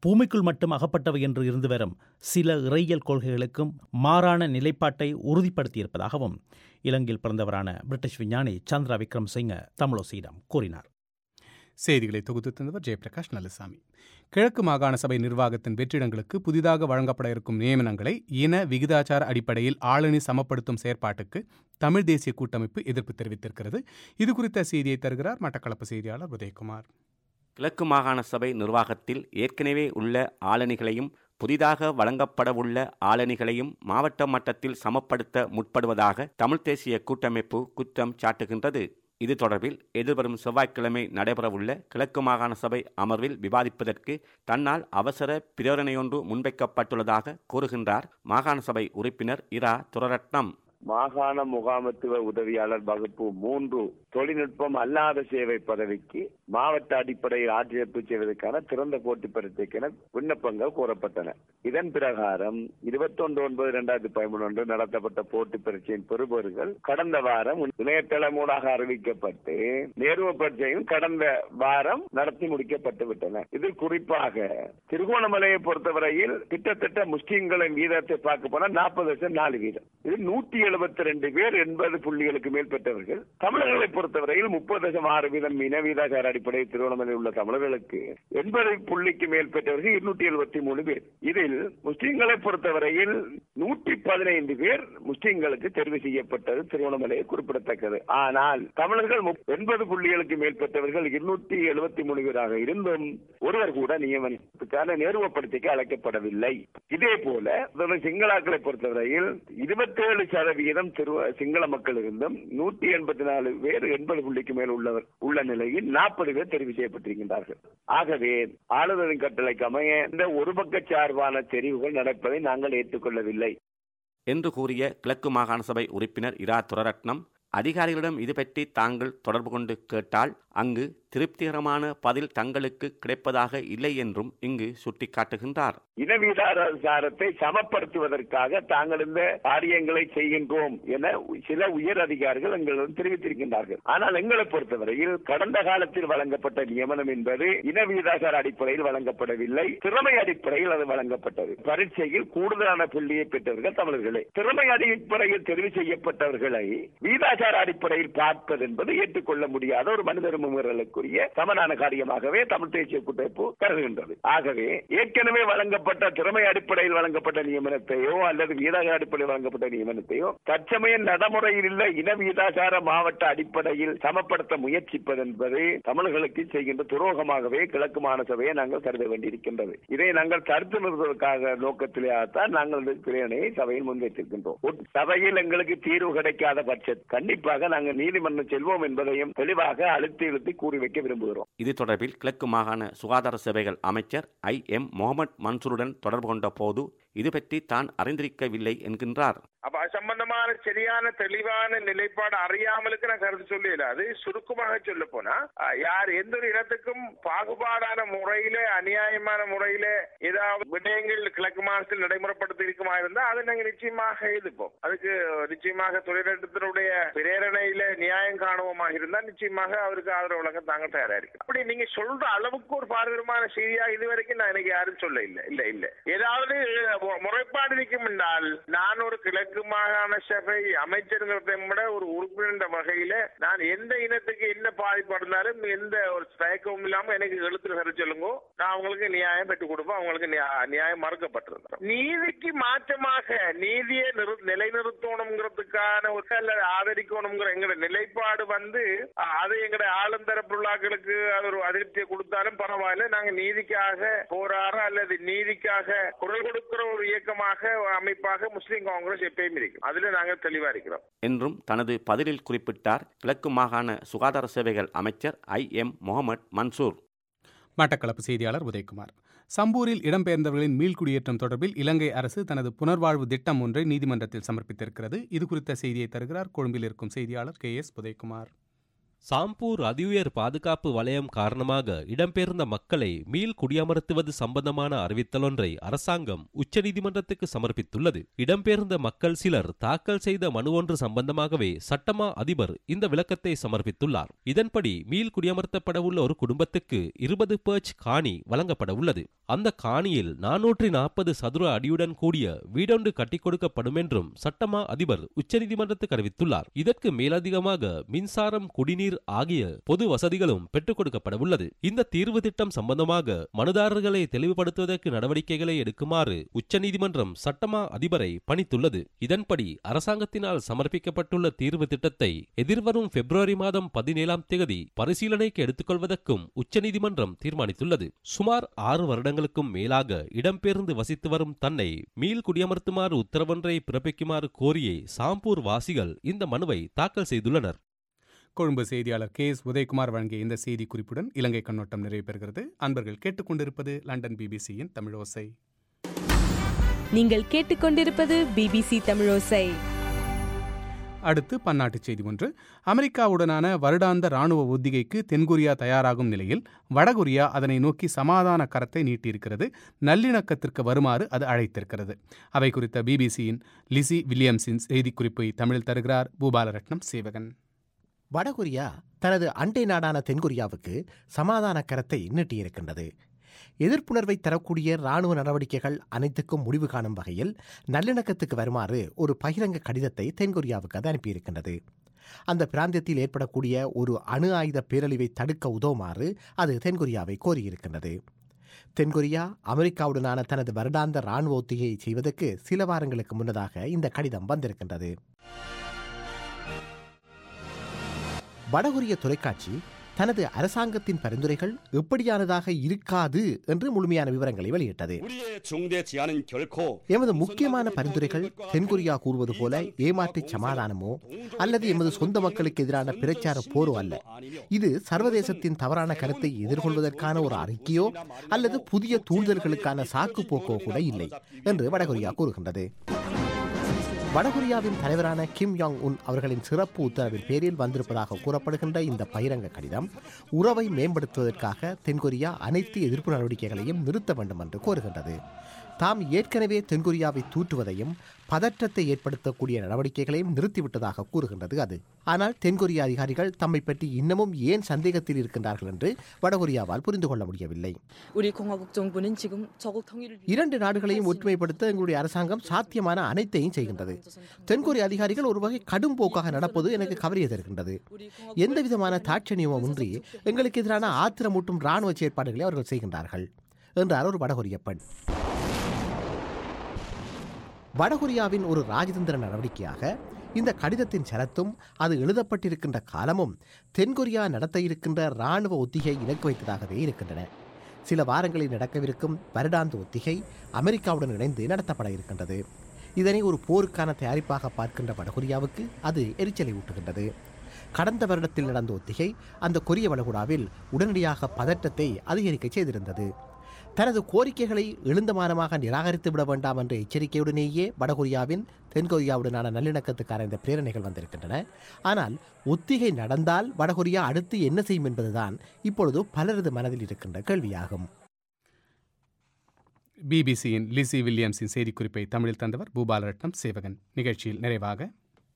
பூமிக்குள் மட்டும் அகப்பட்டவை என்று இருந்து வரும் சில இறையியல் கொள்கைகளுக்கும் மாறான நிலைப்பாட்டை உறுதிப்படுத்தியிருப்பதாகவும் இலங்கையில் பிறந்தவரான பிரிட்டிஷ் விஞ்ஞானி சந்திரா விக்ரம் சிங்க தமிழோசியிடம் கூறினார் செய்திகளை தொகுத்து தந்தவர் ஜெயபிரகாஷ் நல்லசாமி கிழக்கு மாகாண சபை நிர்வாகத்தின் வெற்றிடங்களுக்கு புதிதாக வழங்கப்பட இருக்கும் நியமனங்களை இன விகிதாச்சார அடிப்படையில் ஆளணி சமப்படுத்தும் செயற்பாட்டுக்கு தமிழ் தேசிய கூட்டமைப்பு எதிர்ப்பு தெரிவித்திருக்கிறது இது குறித்த செய்தியை தருகிறார் மட்டக்களப்பு செய்தியாளர் உதயகுமார் கிழக்கு மாகாண சபை நிர்வாகத்தில் ஏற்கனவே உள்ள ஆளணிகளையும் புதிதாக வழங்கப்படவுள்ள ஆளணிகளையும் மாவட்ட மட்டத்தில் சமப்படுத்த முற்படுவதாக தமிழ் தேசிய கூட்டமைப்பு குற்றம் சாட்டுகின்றது இது தொடர்பில் எதிர்வரும் செவ்வாய்க்கிழமை நடைபெறவுள்ள கிழக்கு மாகாண சபை அமர்வில் விவாதிப்பதற்கு தன்னால் அவசர பிரேரணையொன்று முன்வைக்கப்பட்டுள்ளதாக கூறுகின்றார் மாகாண சபை உறுப்பினர் இரா துரரட்னம் மாகாண முகாமத்துவ உதவியாளர் வகுப்பு மூன்று தொழில்நுட்பம் அல்லாத சேவை பதவிக்கு மாவட்ட அடிப்படையில் ஆட்சேர்ப்பு செய்வதற்கான திறந்த போட்டி பரீட்சைக்கென விண்ணப்பங்கள் கோரப்பட்டன இதன் பிரகாரம் இருபத்தொன்று ஒன்பது இரண்டாயிரத்தி பதிமூன்று நடத்தப்பட்ட போட்டி பரீட்சையின் பெறுபவர்கள் கடந்த வாரம் இணையதளம் ஊடாக அறிவிக்கப்பட்டு நேர்வு பரீட்சையும் கடந்த வாரம் நடத்தி முடிக்கப்பட்டு விட்டன இதில் குறிப்பாக திருகோணமலையை பொறுத்தவரையில் கிட்டத்தட்ட முஸ்லிம்களின் வீதத்தை பார்க்க போனால் நாற்பது லட்சம் நாலு வீதம் இது நூற்றி எழுபத்தி ரெண்டு பேர் எண்பது புள்ளிகளுக்கு மேல் பெற்றவர்கள் தமிழர்களை பொறுத்தவரையில் முப்பது தசம் ஆறு வீதம் இனவீதாச்சார அடிப்படையில் திருவண்ணாமலையில் உள்ள தமிழர்களுக்கு எண்பது புள்ளிக்கு மேல் பெற்றவர்கள் இருநூற்றி எழுபத்தி மூணு பேர் இதில் முஸ்லிம்களை பொறுத்தவரையில் நூற்றி பதினைந்து பேர் முஸ்லிம்களுக்கு தெரிவு செய்யப்பட்டது திருவண்ணாமலையை குறிப்பிடத்தக்கது ஆனால் தமிழர்கள் எண்பது புள்ளிகளுக்கு மேல் பெற்றவர்கள் இருநூற்றி எழுபத்தி மூணு பேராக இருந்தும் ஒருவர் கூட நியமனத்துக்கான நேர்வப்படுத்திக்கு அழைக்கப்படவில்லை இதே போல சிங்களாக்களை பொறுத்தவரையில் இருபத்தேழு சதவீதம் திரு சிங்கள மக்கள் இருந்தும் நூற்றி எண்பத்தி நாலு பேர் எண்பது புள்ளிக்கு மேல் உள்ளவர் உள்ள நிலையில் நாற்பது பேர் தெரிவு செய்யப்பட்டிருக்கின்றார்கள் ஆகவே ஆளுநரின் கட்டளைக்கு அமைய இந்த ஒரு பக்க சார்பான தெரிவுகள் நடப்பதை நாங்கள் ஏற்றுக்கொள்ளவில்லை என்று கூறிய கிழக்கு மாகாண சபை உறுப்பினர் இரா துரரட்னம் அதிகாரிகளிடம் இது பற்றி தாங்கள் தொடர்பு கொண்டு கேட்டால் அங்கு திருப்திகரமான பதில் தங்களுக்கு கிடைப்பதாக இல்லை என்றும் இங்கு சுட்டிக்காட்டுகின்றார் இனவீதாச்சாரத்தை சமப்படுத்துவதற்காக தாங்கள் இந்த காரியங்களை செய்கின்றோம் என சில உயர் அதிகாரிகள் எங்களிடம் தெரிவித்திருக்கின்றார்கள் ஆனால் எங்களை பொறுத்தவரையில் கடந்த காலத்தில் வழங்கப்பட்ட நியமனம் என்பது இனவீதாச்சார அடிப்படையில் வழங்கப்படவில்லை திறமை அடிப்படையில் அது வழங்கப்பட்டது பரீட்சையில் கூடுதலான புள்ளியை பெற்றவர்கள் தமிழர்களே திறமை அடிப்படையில் தெரிவு செய்யப்பட்டவர்களை வீதாச்சார அடிப்படையில் பார்ப்பது என்பது ஏற்றுக்கொள்ள முடியாத ஒரு மனித உரிமைகளுக்குரிய சமனான காரியமாகவே தமிழ் தேசிய கூட்டமைப்பு கருதுகின்றது ஆகவே ஏற்கனவே வழங்கப்பட்ட திறமை அடிப்படையில் வழங்கப்பட்ட நியமனத்தையோ அல்லது வீதாச்சார அடிப்படையில் வழங்கப்பட்ட நியமனத்தையோ தற்சமய நடைமுறையில் உள்ள இன வீதாச்சார மாவட்ட அடிப்படையில் சமப்படுத்த முயற்சிப்பது என்பது தமிழர்களுக்கு செய்கின்ற துரோகமாகவே கிழக்கு மாகாண சபையை நாங்கள் கருத வேண்டியிருக்கின்றது இதை நாங்கள் தடுத்து நிறுத்துவதற்காக நோக்கத்திலேயாகத்தான் நாங்கள் இந்த பிரேரணையை சபையில் முன்வைத்திருக்கின்றோம் சபையில் எங்களுக்கு தீர்வு கிடைக்காத பட்சம் கண்டிப்பாக நாங்கள் நீதிமன்றம் செல்வோம் என்பதையும் தெளிவாக அழுத்தி இழுத்தி கூறி வைக்க விரும்புகிறோம் இது தொடர்பில் கிழக்கு மாகாண சுகாதார சேவைகள் அமைச்சர் ஐ எம் முகமது மன்சூருடன் தொடர்பு கொண்ட போது இது பற்றி தான் அறிந்திருக்கவில்லை என்கின்றார் அப்ப அது சம்பந்தமான சரியான தெளிவான நிலைப்பாடு அறியாமலுக்கு நான் கருத்து சொல்லல அது சுருக்கமாக சொல்ல போனா யார் எந்த ஒரு இடத்துக்கும் பாகுபாடான முறையில அநியாயமான முறையில ஏதாவது விடயங்கள் கிழக்கு மாதத்தில் நடைமுறைப்படுத்தி இருக்குமா இருந்தா அதை நாங்க நிச்சயமாக எதிர்ப்போம் அதுக்கு நிச்சயமாக தொழில்நுட்பத்தினுடைய பிரேரணையில நியாயம் காணுவோமாக இருந்தா நிச்சயமாக அவருக்கு ஆதரவு வழங்க தாங்க தயாரா இருக்கு அப்படி நீங்க சொல்ற அளவுக்கு ஒரு பாரதூரமான செய்தியா இது வரைக்கும் நான் எனக்கு யாரும் சொல்ல இல்ல இல்ல இல்ல ஏதாவது முறைப்பாடு இருக்கும் என்றால் நான் ஒரு கிழக்கு மாகாண சபை அமைச்சருங்கிறத விட ஒரு உறுப்பினர் வகையில நான் எந்த இனத்துக்கு என்ன பாதிப்படைந்தாலும் எந்த ஒரு தயக்கமும் இல்லாம எனக்கு எழுத்துல சரி சொல்லுங்க நான் அவங்களுக்கு நியாயம் பெற்றுக் கொடுப்போம் அவங்களுக்கு நியாயம் மறுக்கப்பட்டிருந்தேன் நீதிக்கு மாற்றமாக நீதியை நிலைநிறுத்தணுங்கிறதுக்கான ஒரு அல்லது ஆதரிக்கணுங்கிற எங்களோட நிலைப்பாடு வந்து அது எங்களோட ஆளுந்தரப்புள்ளாக்களுக்கு அது ஒரு அதிருப்தியை கொடுத்தாலும் பரவாயில்ல நாங்க நீதிக்காக போராட அல்லது நீதிக்காக குரல் கொடுக்கிற ஒரு இயக்கமாக அமைப்பாக முஸ்லீம் காங்கிரஸ் எப்பயும் இருக்கும் அதுல நாங்க தெளிவா இருக்கிறோம் என்றும் தனது பதிலில் குறிப்பிட்டார் கிழக்கு மாகாண சுகாதார சேவைகள் அமைச்சர் ஐ எம் முகமது மன்சூர் மட்டக்களப்பு செய்தியாளர் உதயகுமார் சம்பூரில் இடம்பெயர்ந்தவர்களின் மீள்குடியேற்றம் தொடர்பில் இலங்கை அரசு தனது புனர்வாழ்வு திட்டம் ஒன்றை நீதிமன்றத்தில் சமர்ப்பித்திருக்கிறது இது குறித்த செய்தியை தருகிறார் கொழும்பில் இருக்கும் செய்தியாளர் கே எஸ் உதயகுமார் சாம்பூர் அதிஉயர் பாதுகாப்பு வலயம் காரணமாக இடம்பெயர்ந்த மக்களை மீள் குடியமர்த்துவது சம்பந்தமான அறிவித்தலொன்றை அரசாங்கம் உச்சநீதிமன்றத்துக்கு சமர்ப்பித்துள்ளது இடம்பெயர்ந்த மக்கள் சிலர் தாக்கல் செய்த மனு ஒன்று சம்பந்தமாகவே சட்டமா அதிபர் இந்த விளக்கத்தை சமர்ப்பித்துள்ளார் இதன்படி மீள் குடியமர்த்தப்படவுள்ள ஒரு குடும்பத்துக்கு இருபது பேர்ச் காணி வழங்கப்பட உள்ளது அந்த காணியில் நானூற்றி நாற்பது சதுர அடியுடன் கூடிய வீடொன்று கட்டிக் கொடுக்கப்படும் என்றும் சட்டமா அதிபர் உச்சநீதிமன்றத்துக்கு அறிவித்துள்ளார் இதற்கு மேலதிகமாக மின்சாரம் குடிநீர் ஆகிய பொது வசதிகளும் பெற்றுக் கொடுக்கப்பட உள்ளது இந்த தீர்வு திட்டம் சம்பந்தமாக மனுதாரர்களை தெளிவுபடுத்துவதற்கு நடவடிக்கைகளை எடுக்குமாறு உச்சநீதிமன்றம் சட்டமா அதிபரை பணித்துள்ளது இதன்படி அரசாங்கத்தினால் சமர்ப்பிக்கப்பட்டுள்ள தீர்வு திட்டத்தை எதிர்வரும் பிப்ரவரி மாதம் பதினேழாம் தேதி பரிசீலனைக்கு எடுத்துக்கொள்வதற்கும் உச்சநீதிமன்றம் தீர்மானித்துள்ளது சுமார் ஆறு வருடங்களுக்கும் மேலாக இடம்பெயர்ந்து வசித்து வரும் தன்னை மீள் குடியமர்த்துமாறு உத்தரவொன்றை பிறப்பிக்குமாறு கோரியே சாம்பூர் வாசிகள் இந்த மனுவை தாக்கல் செய்துள்ளனர் கொழும்பு செய்தியாளர் கே எஸ் உதயகுமார் வழங்கிய இந்த செய்தி குறிப்புடன் இலங்கை கண்ணோட்டம் நிறைவு பெறுகிறது அன்பர்கள் கேட்டுக்கொண்டிருப்பது லண்டன் பிபிசியின் தமிழோசை நீங்கள் கேட்டுக்கொண்டிருப்பது பிபிசி தமிழோசை அடுத்து பன்னாட்டுச் செய்தி ஒன்று அமெரிக்காவுடனான வருடாந்த ராணுவ ஒத்திகைக்கு தென்கொரியா தயாராகும் நிலையில் வடகொரியா அதனை நோக்கி சமாதான கரத்தை நீட்டியிருக்கிறது நல்லிணக்கத்திற்கு வருமாறு அது அழைத்திருக்கிறது அவை குறித்த பிபிசியின் லிசி வில்லியம்ஸின் செய்திக்குறிப்பை தமிழில் தருகிறார் பூபாலரட்னம் சேவகன் வடகொரியா தனது அண்டை நாடான தென்கொரியாவுக்கு சமாதான கரத்தை நீட்டியிருக்கின்றது எதிர்ப்புணர்வை தரக்கூடிய ராணுவ நடவடிக்கைகள் அனைத்துக்கும் முடிவு காணும் வகையில் நல்லிணக்கத்துக்கு வருமாறு ஒரு பகிரங்க கடிதத்தை தென்கொரியாவுக்கு அது அனுப்பியிருக்கின்றது அந்த பிராந்தியத்தில் ஏற்படக்கூடிய ஒரு அணு ஆயுத பேரழிவை தடுக்க உதவுமாறு அது தென்கொரியாவை கோரியிருக்கின்றது தென்கொரியா அமெரிக்காவுடனான தனது வருடாந்த ராணுவ ஒத்திகையை செய்வதற்கு சில வாரங்களுக்கு முன்னதாக இந்த கடிதம் வந்திருக்கின்றது வடகொரிய தொலைக்காட்சி தனது அரசாங்கத்தின் பரிந்துரைகள் எப்படியானதாக இருக்காது என்று முழுமையான விவரங்களை வெளியிட்டது எமது முக்கியமான பரிந்துரைகள் தென்கொரியா கூறுவது போல ஏமாற்று சமாதானமோ அல்லது எமது சொந்த மக்களுக்கு எதிரான பிரச்சார போரோ அல்ல இது சர்வதேசத்தின் தவறான கருத்தை எதிர்கொள்வதற்கான ஒரு அறிக்கையோ அல்லது புதிய தூண்டுதல்களுக்கான சாக்கு போக்கோ கூட இல்லை என்று வடகொரியா கூறுகின்றது வடகொரியாவின் தலைவரான கிம் யாங் உன் அவர்களின் சிறப்பு உத்தரவின் பேரில் வந்திருப்பதாக கூறப்படுகின்ற இந்த பகிரங்க கடிதம் உறவை மேம்படுத்துவதற்காக தென்கொரியா அனைத்து எதிர்ப்பு நடவடிக்கைகளையும் நிறுத்த வேண்டும் என்று கோருகின்றது தாம் ஏற்கனவே தென்கொரியாவை தூற்றுவதையும் பதற்றத்தை ஏற்படுத்தக்கூடிய நடவடிக்கைகளையும் நிறுத்திவிட்டதாக கூறுகின்றது அது ஆனால் தென்கொரிய அதிகாரிகள் தம்மை பற்றி இன்னமும் ஏன் சந்தேகத்தில் இருக்கின்றார்கள் என்று வடகொரியாவால் புரிந்து கொள்ள முடியவில்லை 우리 공화국 정부는 지금 저국 통일을 இரண்டு நாடுகளையும் ஒற்றுமைப்படுத்த எங்களுடைய அரசாங்கம் சாத்தியமான அனைத்தையும் செய்கின்றது தென்கொரிய அதிகாரிகள் ஒரு வகை கடும் போக்காக நடப்பது எனக்கு கவலையை தருகின்றது எந்த விதமான தாட்சணியமும் இன்றி எங்களுக்கு எதிரான ஆத்திரமூட்டும் இராணுவ செயற்பாடுகளை அவர்கள் செய்கின்றார்கள் என்றார் ஒரு வடகொரிய பெண் வடகொரியாவின் ஒரு ராஜதந்திர நடவடிக்கையாக இந்த கடிதத்தின் சரத்தும் அது எழுதப்பட்டிருக்கின்ற காலமும் தென்கொரியா நடத்த இருக்கின்ற இராணுவ ஒத்திகை இலக்கு வைத்ததாகவே இருக்கின்றன சில வாரங்களில் நடக்கவிருக்கும் வருடாந்த ஒத்திகை அமெரிக்காவுடன் இணைந்து நடத்தப்பட இருக்கின்றது இதனை ஒரு போருக்கான தயாரிப்பாக பார்க்கின்ற வடகொரியாவுக்கு அது எரிச்சலை ஊட்டுகின்றது கடந்த வருடத்தில் நடந்த ஒத்திகை அந்த கொரிய வளைகுடாவில் உடனடியாக பதற்றத்தை அதிகரிக்க செய்திருந்தது தனது கோரிக்கைகளை எழுந்தமானமாக நிராகரித்து விட வேண்டாம் என்ற எச்சரிக்கையுடனேயே வடகொரியாவின் தென்கொரியாவுடனான நல்லிணக்கத்துக்கான இந்த பிரேரணைகள் வந்திருக்கின்றன ஆனால் ஒத்திகை நடந்தால் வடகொரியா அடுத்து என்ன செய்யும் என்பதுதான் இப்பொழுது பலரது மனதில் இருக்கின்ற கேள்வியாகும் பிபிசியின் லிசி வில்லியம்ஸின் செய்திக்குறிப்பை தமிழில் தந்தவர் பூபாலரட்னம் சேவகன் நிகழ்ச்சியில் நிறைவாக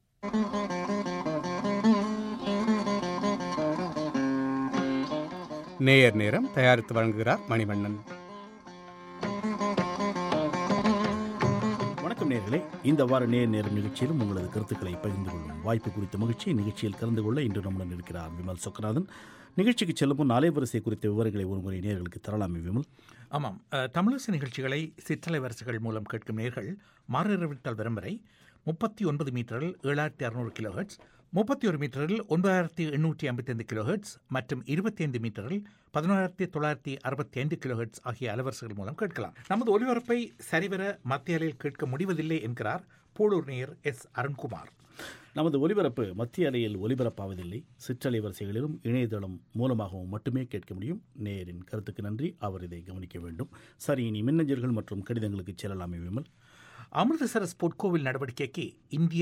நேயர் நேரம் தயாரித்து வழங்குகிறார் மணிவண்ணன் வணக்கம் நேர்களே இந்த வார நேர் நேரம் நிகழ்ச்சியிலும் உங்களது கருத்துக்களை பகிர்ந்து கொள்ளும் வாய்ப்பு குறித்த மகிழ்ச்சி நிகழ்ச்சியில் கலந்து கொள்ள இன்று நம்முடன் இருக்கிறார் விமல் சொக்கநாதன் நிகழ்ச்சிக்கு செல்லும் முன் அலைவரிசை குறித்த விவரங்களை ஒருமுறை நேர்களுக்கு தரலாமே விமல் ஆமாம் அஹ், தமிழரசு நிகழ்ச்சிகளை சிற்றலை வரிசைகள் மூலம் கேட்கும் நேர்கள் மாறிவிட்டால் வரும் வரை முப்பத்தி ஒன்பது மீட்டரில் ஏழாயிரத்தி அறுநூறு கிலோஹெட்ஸ் முப்பத்தி ஒரு மீட்டரில் ஒன்பதாயிரத்தி எண்ணூற்றி ஐம்பத்தைந்து கிலோஹெட்ஸ் மற்றும் இருபத்தி ஐந்து மீட்டரில் பதினோராயிரத்தி தொள்ளாயிரத்தி அறுபத்தி ஐந்து கிலோஹெட்ஸ் ஆகிய அலைவரிசைகள் மூலம் கேட்கலாம் நமது ஒலிபரப்பை சரிவர மத்திய அலையில் கேட்க முடிவதில்லை என்கிறார் போலூர் நேயர் எஸ் அருண்குமார் நமது ஒலிபரப்பு மத்திய அலையில் ஒலிபரப்பாவதில்லை சிற்றலை வரிசைகளிலும் இணையதளம் மூலமாகவும் மட்டுமே கேட்க முடியும் நேயரின் கருத்துக்கு நன்றி அவர் இதை கவனிக்க வேண்டும் சரி இனி மின்னஞ்சல்கள் மற்றும் கடிதங்களுக்கு செல்லலாமே விமல் அமிர்தசரஸ் பொற்கோவில் நடவடிக்கைக்கு இந்தியா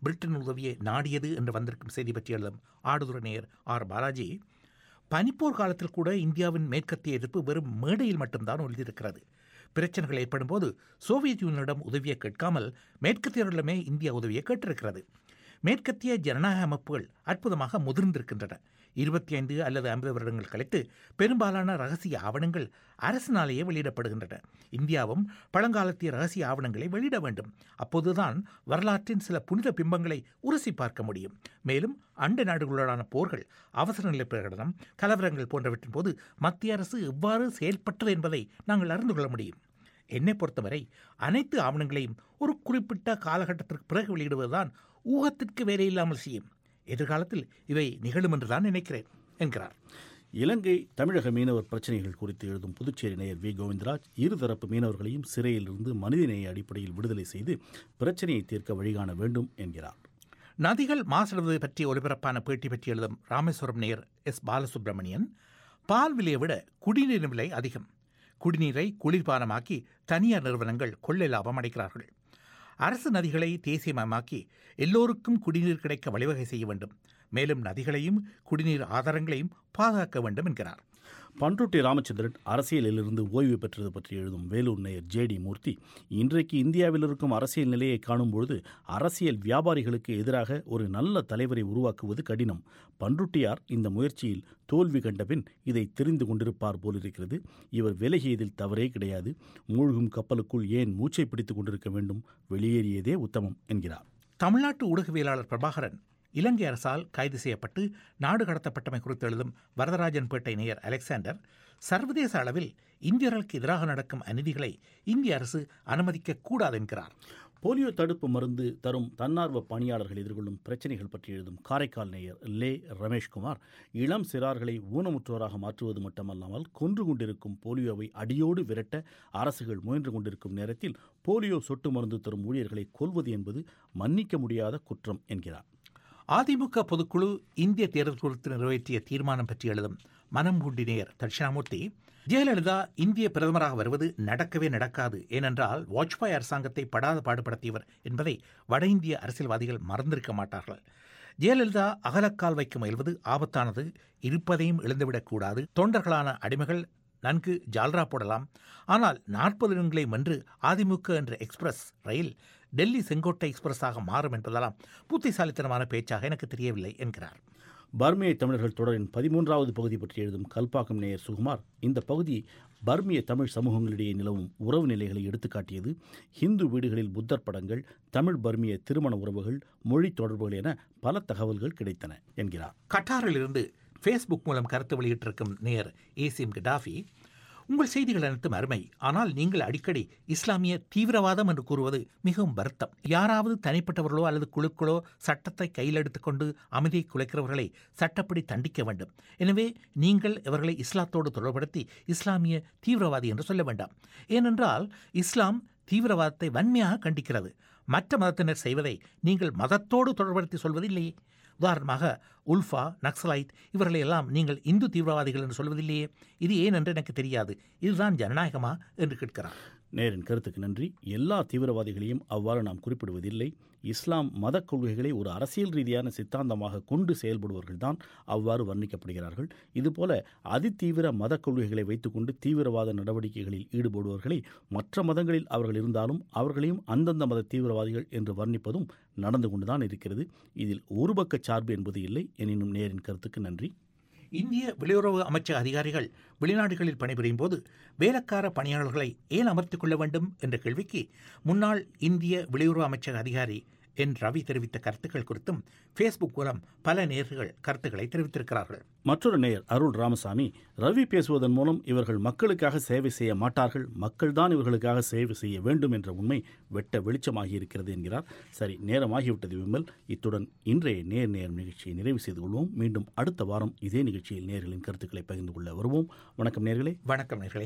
பிரிட்டன் உதவியை நாடியது என்று வந்திருக்கும் செய்தி பற்றி எழுதும் ஆடுதுறை நேயர் ஆர் பாலாஜி பனிப்போர் காலத்தில் கூட இந்தியாவின் மேற்கத்திய எதிர்ப்பு வெறும் மேடையில் மட்டும்தான் ஒழிந்திருக்கிறது பிரச்சனைகள் ஏற்படும் போது சோவியத் யூனியனிடம் உதவியை கேட்காமல் மேற்கத்தியர்களிடமே இந்தியா உதவியை கேட்டிருக்கிறது மேற்கத்திய ஜனநாயக அமைப்புகள் அற்புதமாக முதிர்ந்திருக்கின்றன இருபத்தி ஐந்து அல்லது ஐம்பது வருடங்கள் கழித்து பெரும்பாலான ரகசிய ஆவணங்கள் அரசினாலேயே வெளியிடப்படுகின்றன இந்தியாவும் பழங்காலத்திய ரகசிய ஆவணங்களை வெளியிட வேண்டும் அப்போதுதான் வரலாற்றின் சில புனித பிம்பங்களை உரசி பார்க்க முடியும் மேலும் அண்டை நாடுகளுடனான போர்கள் அவசர நிலை பிரகடனம் கலவரங்கள் போன்றவற்றின் போது மத்திய அரசு எவ்வாறு செயல்பட்டது என்பதை நாங்கள் அறிந்து கொள்ள முடியும் என்னை பொறுத்தவரை அனைத்து ஆவணங்களையும் ஒரு குறிப்பிட்ட காலகட்டத்திற்கு பிறகு வெளியிடுவதுதான் ஊகத்திற்கு வேலையில்லாமல் செய்யும் எதிர்காலத்தில் இவை நிகழும் என்று தான் நினைக்கிறேன் என்கிறார் இலங்கை தமிழக மீனவர் பிரச்சனைகள் குறித்து எழுதும் புதுச்சேரி நேயர் வி கோவிந்தராஜ் இருதரப்பு மீனவர்களையும் சிறையிலிருந்து மனிதநேய அடிப்படையில் விடுதலை செய்து பிரச்சனையை தீர்க்க வழிகாண வேண்டும் என்கிறார் நதிகள் மாசடைவது பற்றி ஒலிபரப்பான பேட்டி பற்றி எழுதும் ராமேஸ்வரம் நேயர் எஸ் பாலசுப்ரமணியன் பால் விலையை விட குடிநீர் விலை அதிகம் குடிநீரை குளிர்பானமாக்கி தனியார் நிறுவனங்கள் கொள்ளை லாபம் அடைக்கிறார்கள் அரசு நதிகளை தேசியமயமாக்கி எல்லோருக்கும் குடிநீர் கிடைக்க வழிவகை செய்ய வேண்டும் மேலும் நதிகளையும் குடிநீர் ஆதாரங்களையும் பாதுகாக்க வேண்டும் என்கிறார் பன்ருட்டி ராமச்சந்திரன் அரசியலிலிருந்து ஓய்வு பெற்றது பற்றி எழுதும் வேலூர் நேயர் ஜே டி மூர்த்தி இன்றைக்கு இந்தியாவில் இருக்கும் அரசியல் நிலையை காணும் பொழுது அரசியல் வியாபாரிகளுக்கு எதிராக ஒரு நல்ல தலைவரை உருவாக்குவது கடினம் பன்ருட்டியார் இந்த முயற்சியில் தோல்வி கண்டபின் இதை தெரிந்து கொண்டிருப்பார் போலிருக்கிறது இவர் விலகியதில் தவறே கிடையாது மூழ்கும் கப்பலுக்குள் ஏன் மூச்சை பிடித்துக் கொண்டிருக்க வேண்டும் வெளியேறியதே உத்தமம் என்கிறார் தமிழ்நாட்டு ஊடகவியலாளர் பிரபாகரன் இலங்கை அரசால் கைது செய்யப்பட்டு நாடு கடத்தப்பட்டமை குறித்து எழுதும் வரதராஜன் பேட்டை நேயர் அலெக்சாண்டர் சர்வதேச அளவில் இந்தியர்களுக்கு எதிராக நடக்கும் அநீதிகளை இந்திய அரசு அனுமதிக்க கூடாது என்கிறார் போலியோ தடுப்பு மருந்து தரும் தன்னார்வ பணியாளர்கள் எதிர்கொள்ளும் பிரச்சனைகள் பற்றி எழுதும் காரைக்கால் நேயர் லே ரமேஷ்குமார் இளம் சிறார்களை ஊனமுற்றோராக மாற்றுவது மட்டுமல்லாமல் கொன்று கொண்டிருக்கும் போலியோவை அடியோடு விரட்ட அரசுகள் முயன்று கொண்டிருக்கும் நேரத்தில் போலியோ சொட்டு மருந்து தரும் ஊழியர்களை கொல்வது என்பது மன்னிக்க முடியாத குற்றம் என்கிறார் அதிமுக பொதுக்குழு இந்திய தேர்தல் குறித்து நிறைவேற்றிய தீர்மானம் பற்றி எழுதும் மனம் குண்டி நேயர் தட்சிணாமூர்த்தி ஜெயலலிதா இந்திய பிரதமராக வருவது நடக்கவே நடக்காது ஏனென்றால் வாஜ்பாய் அரசாங்கத்தை படாத பாடுபடுத்தியவர் என்பதை வட இந்திய அரசியல்வாதிகள் மறந்திருக்க மாட்டார்கள் ஜெயலலிதா அகலக்கால் வைக்க முயல்வது ஆபத்தானது இருப்பதையும் இழந்துவிடக்கூடாது தொண்டர்களான அடிமைகள் நன்கு ஜால்ரா போடலாம் ஆனால் நாற்பது இடங்களை வென்று அதிமுக என்ற எக்ஸ்பிரஸ் ரயில் டெல்லி செங்கோட்டை எக்ஸ்பிரஸாக மாறும் என்பதெல்லாம் புத்திசாலித்தனமான பேச்சாக எனக்கு தெரியவில்லை என்கிறார் பர்மிய தமிழர்கள் தொடரின் பதிமூன்றாவது பகுதி பற்றி எழுதும் கல்பாக்கம் நேயர் சுகுமார் இந்த பகுதி பர்மிய தமிழ் சமூகங்களிடையே நிலவும் உறவு நிலைகளை எடுத்துக்காட்டியது ஹிந்து வீடுகளில் புத்தர் படங்கள் தமிழ் பர்மிய திருமண உறவுகள் மொழி தொடர்புகள் என பல தகவல்கள் கிடைத்தன என்கிறார் கட்டாரிலிருந்து ஃபேஸ்புக் மூலம் கருத்து வெளியிட்டிருக்கும் நேர் ஏசிம் கடாஃபி உங்கள் செய்திகள் அனைத்தும் அருமை ஆனால் நீங்கள் அடிக்கடி இஸ்லாமிய தீவிரவாதம் என்று கூறுவது மிகவும் வருத்தம் யாராவது தனிப்பட்டவர்களோ அல்லது குழுக்களோ சட்டத்தை கையில் எடுத்துக்கொண்டு அமைதியை குலைக்கிறவர்களை சட்டப்படி தண்டிக்க வேண்டும் எனவே நீங்கள் இவர்களை இஸ்லாத்தோடு தொடர்படுத்தி இஸ்லாமிய தீவிரவாதி என்று சொல்ல வேண்டாம் ஏனென்றால் இஸ்லாம் தீவிரவாதத்தை வன்மையாக கண்டிக்கிறது மற்ற மதத்தினர் செய்வதை நீங்கள் மதத்தோடு தொடர்படுத்தி சொல்வதில்லையே உதாரணமாக உல்ஃபா நக்சலைட் இவர்களை எல்லாம் நீங்கள் இந்து தீவிரவாதிகள் என்று சொல்வதில்லையே இது ஏன் என்று எனக்கு தெரியாது இதுதான் ஜனநாயகமா என்று கேட்கிறார் நேரின் கருத்துக்கு நன்றி எல்லா தீவிரவாதிகளையும் அவ்வாறு நாம் குறிப்பிடுவதில்லை இஸ்லாம் மத கொள்கைகளை ஒரு அரசியல் ரீதியான சித்தாந்தமாக கொண்டு செயல்படுவர்கள்தான் அவ்வாறு வர்ணிக்கப்படுகிறார்கள் இதுபோல அதிதீவிர மத கொள்கைகளை வைத்துக்கொண்டு தீவிரவாத நடவடிக்கைகளில் ஈடுபடுபவர்களை மற்ற மதங்களில் அவர்கள் இருந்தாலும் அவர்களையும் அந்தந்த மத தீவிரவாதிகள் என்று வர்ணிப்பதும் நடந்து கொண்டுதான் இருக்கிறது இதில் ஒருபக்க சார்பு என்பது இல்லை எனினும் நேரின் கருத்துக்கு நன்றி இந்திய வெளியுறவு அமைச்சக அதிகாரிகள் வெளிநாடுகளில் பணிபுரியும் போது வேலைக்கார பணியாளர்களை ஏன் அமர்த்திக் கொள்ள வேண்டும் என்ற கேள்விக்கு முன்னாள் இந்திய வெளியுறவு அமைச்சக அதிகாரி என் ரவி தெரிவித்த கருத்துக்கள் குறித்தும் ஃபேஸ்புக் மூலம் பல நேர்கள் கருத்துக்களை தெரிவித்திருக்கிறார்கள் மற்றொரு நேயர் அருள் ராமசாமி ரவி பேசுவதன் மூலம் இவர்கள் மக்களுக்காக சேவை செய்ய மாட்டார்கள் மக்கள்தான் இவர்களுக்காக சேவை செய்ய வேண்டும் என்ற உண்மை வெட்ட வெளிச்சமாகி இருக்கிறது என்கிறார் சரி நேரமாகிவிட்டது விமல் இத்துடன் இன்றைய நேர் நேர் நிகழ்ச்சியை நிறைவு செய்து கொள்வோம் மீண்டும் அடுத்த வாரம் இதே நிகழ்ச்சியில் நேர்களின் கருத்துக்களை பகிர்ந்து கொள்ள வருவோம் வணக்கம் நேர்களே வணக்கம் நேர்களே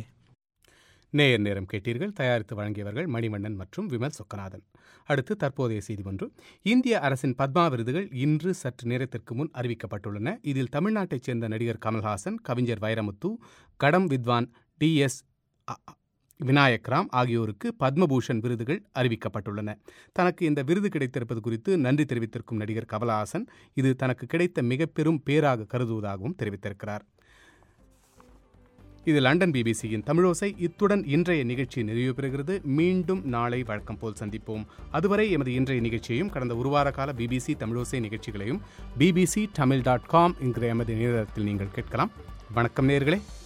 நேயர் நேரம் கேட்டீர்கள் தயாரித்து வழங்கியவர்கள் மணிவண்ணன் மற்றும் விமல் சொக்கநாதன் அடுத்து தற்போதைய செய்தி ஒன்று இந்திய அரசின் பத்மா விருதுகள் இன்று சற்று நேரத்திற்கு முன் அறிவிக்கப்பட்டுள்ளன இதில் தமிழ்நாட்டைச் சேர்ந்த நடிகர் கமல்ஹாசன் கவிஞர் வைரமுத்து கடம் வித்வான் டி எஸ் விநாயக் ராம் ஆகியோருக்கு பத்மபூஷன் விருதுகள் அறிவிக்கப்பட்டுள்ளன தனக்கு இந்த விருது கிடைத்திருப்பது குறித்து நன்றி தெரிவித்திருக்கும் நடிகர் கமலஹாசன் இது தனக்கு கிடைத்த மிக பெரும் பேராக கருதுவதாகவும் தெரிவித்திருக்கிறார் இது லண்டன் பிபிசியின் தமிழோசை இத்துடன் இன்றைய நிகழ்ச்சி நிறைவு பெறுகிறது மீண்டும் நாளை வழக்கம் போல் சந்திப்போம் அதுவரை எமது இன்றைய நிகழ்ச்சியையும் கடந்த ஒரு வார கால பிபிசி தமிழோசை நிகழ்ச்சிகளையும் பிபிசி தமிழ் டாட் காம் என்கிற எமது இணையதளத்தில் நீங்கள் கேட்கலாம் வணக்கம் நேர்களே